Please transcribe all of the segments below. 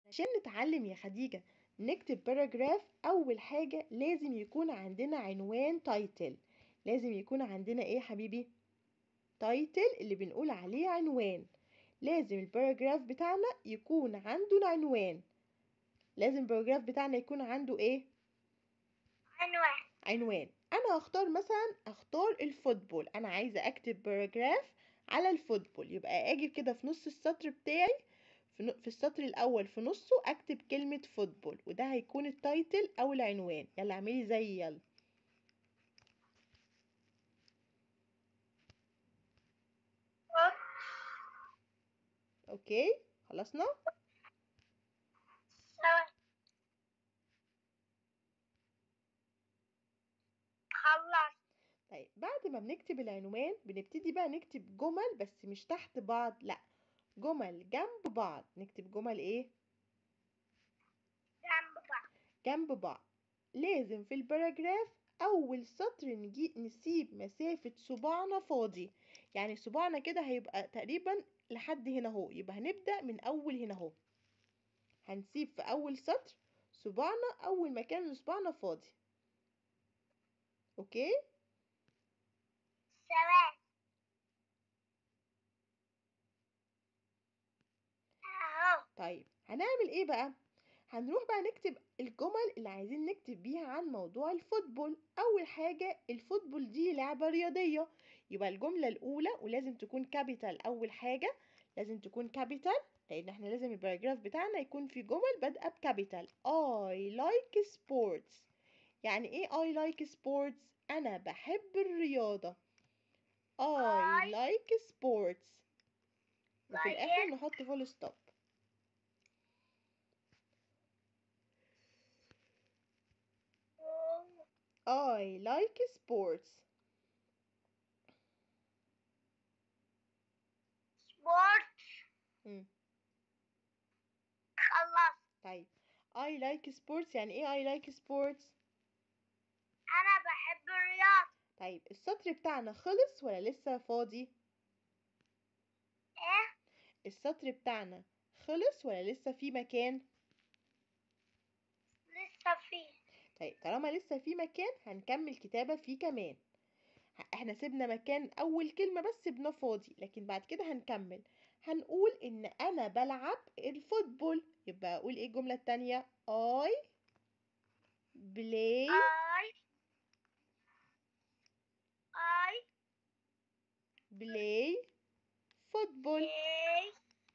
عشان نتعلم يا خديجة نكتب باراجراف أول حاجة لازم يكون عندنا عنوان تايتل لازم يكون عندنا إيه يا حبيبي تايتل اللي بنقول عليه عنوان لازم الباراجراف بتاعنا يكون عنده عنوان لازم الباراجراف بتاعنا يكون عنده إيه عنوان عنوان انا هختار مثلا اختار الفوتبول انا عايزه اكتب باراجراف على الفوتبول يبقى اجي كده في نص السطر بتاعي في, ن- في السطر الاول في نصه اكتب كلمه فوتبول وده هيكون التايتل او العنوان يلا اعملي زي يلا فوت اوكي خلصنا ثواني خلص طيب بعد ما بنكتب العنوان بنبتدي بقى نكتب جمل بس مش تحت بعض لا جمل جنب بعض نكتب جمل ايه جنب بعض جنب بعض لازم في الباراجراف أول سطر نجي نسيب مسافة صباعنا فاضي يعني صباعنا كده هيبقى تقريبا لحد هنا اهو يبقى هنبدأ من أول هنا اهو هنسيب في أول سطر صباعنا أول مكان اللي صباعنا فاضي أوكي ثواني اهو طيب هنعمل ايه بقى هنروح بقى نكتب الجمل اللي عايزين نكتب بيها عن موضوع الفوتبول اول حاجة الفوتبول دي لعبة رياضية يبقى الجملة الاولى ولازم تكون كابيتال اول حاجة لازم تكون كابيتال لان احنا لازم الباراجراف بتاعنا يكون في جمل بادئة بكابيتال I like sports يعني ايه I like sports انا بحب الرياضة I I like sports وفي like الاخر it. نحط فول ستوب I like sports. سبورت مم. خلص طيب I like sports يعني ايه I like sports؟ انا بحب الرياضة طيب السطر بتاعنا خلص ولا لسه فاضي؟ ايه السطر بتاعنا خلص ولا لسه في مكان؟ لسه فيه طيب طالما لسه في مكان هنكمل كتابة فيه كمان ه- احنا سيبنا مكان أول كلمة بس سيبناه فاضي لكن بعد كده هنكمل هنقول إن أنا بلعب الفوتبول يبقى أقول ايه الجملة التانية I play I I play football play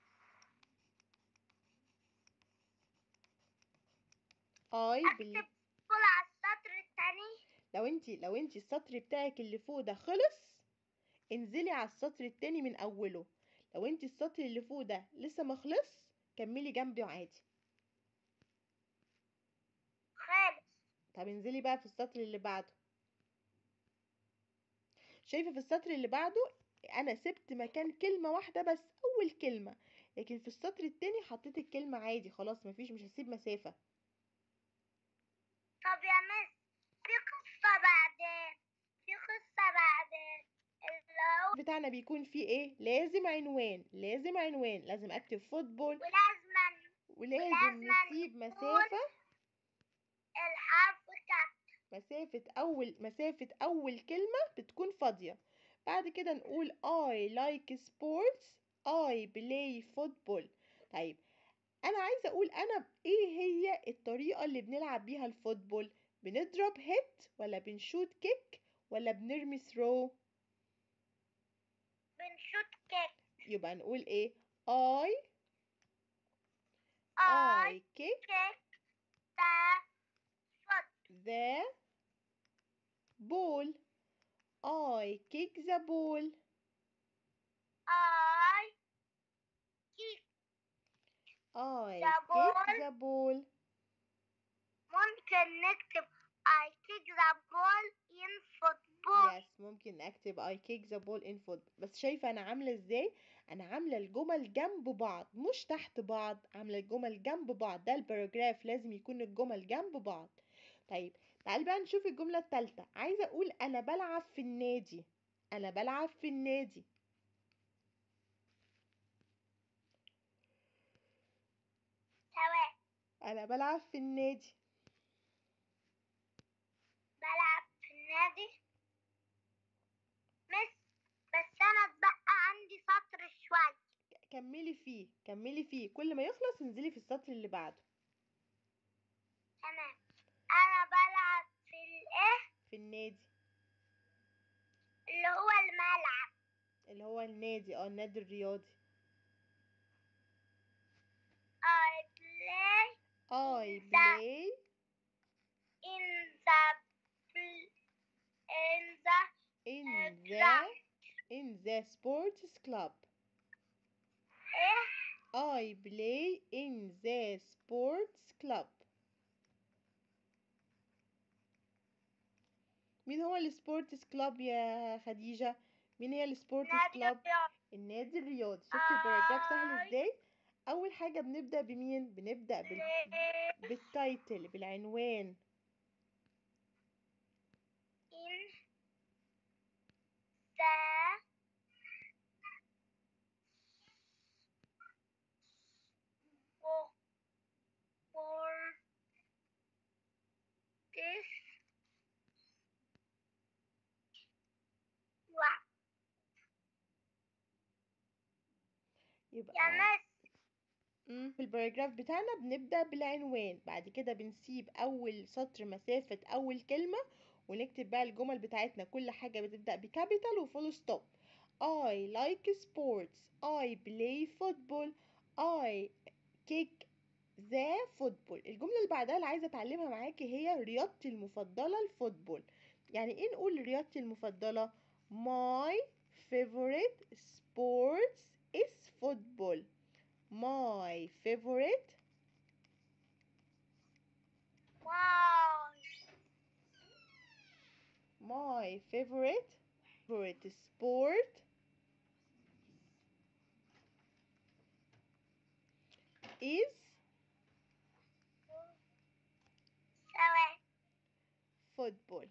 I play اكتب كل على السطر التاني لو انتي لو انتي السطر بتاعك اللي فوق ده خلص انزلي على السطر التاني من اوله لو انتي السطر اللي فوق ده لسه ما خلص كملي جنبه عادي خالص طب انزلي بقى في السطر اللي بعده شايفة في السطر اللي بعده انا سبت مكان كلمة واحدة بس اول كلمة لكن في السطر التاني حطيت الكلمة عادي خلاص مفيش مش هسيب مسافة طب يا مس في قصة بعدين في قصة بعدين اللي هو بتاعنا بيكون فيه ايه لازم عنوان لازم عنوان لازم اكتب فوتبول ولازما ولازم ولازم نسيب يكون مسافة الحرف كات مسافة أول مسافة أول كلمة بتكون فاضية بعد كده نقول I like sports I play football طيب أنا عايزة أقول أنا إيه هي الطريقة اللي بنلعب بيها الفوتبول بنضرب هيت ولا بنشوت كيك ولا بنرمي ثرو بنشوت كيك يبقى نقول إيه I I I kick kick the foot the ball I kick the ball I kick I The kick ball. the ball ممكن نكتب I kick the ball in football يس ممكن اكتب I kick the ball in football بس شايفة انا عاملة ازاي انا عاملة الجمل جنب بعض مش تحت بعض عاملة الجمل جنب بعض ده الباراجراف لازم يكون الجمل جنب بعض طيب تعال بقى نشوف الجملة التالتة عايزة اقول انا بلعب في النادي انا بلعب في النادي ثواني انا بلعب في النادي بلعب في النادي مس بس انا اتبقى عندي سطر شوي كملي فيه كملي فيه كل ما يخلص انزلي في السطر اللي بعده تمام انا بلعب في الايه في النادي اللي هو الملعب اللي هو النادي اه النادي الرياضي I play I The- play in the pl- in the in uh, the ground. in the sports club ايه I play in the sports club مين هو السبورتس كلاب يا خديجة مين هي السبورتس نادي كلاب الرياضي النادي الرياضي شفتي الباراجراف سهل I ازاي اول حاجة بنبدأ بمين بنبدأ بال... play بالتايتل بالعنوان in the for for this wa- يبقى يا مس مم. في الباراجراف بتاعنا بنبدأ بالعنوان بعد كده بنسيب أول سطر مسافة أول كلمة ونكتب بقى الجمل بتاعتنا كل حاجة بتبدأ بكابيتال وفول ستوب I like sports I play football I kick the football الجملة اللي بعدها اللي عايزة أتعلمها معاكي هي رياضتي المفضلة الفوتبول يعني إيه نقول رياضتي المفضلة My favorite sports is football My favorite واو my favorite favorite sport is سوا football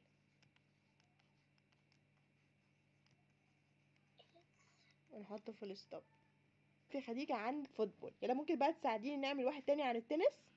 ونحط فول ستوب في خديجة عن فوتبول يلا ممكن بقى تساعديني نعمل واحد تاني عن التنس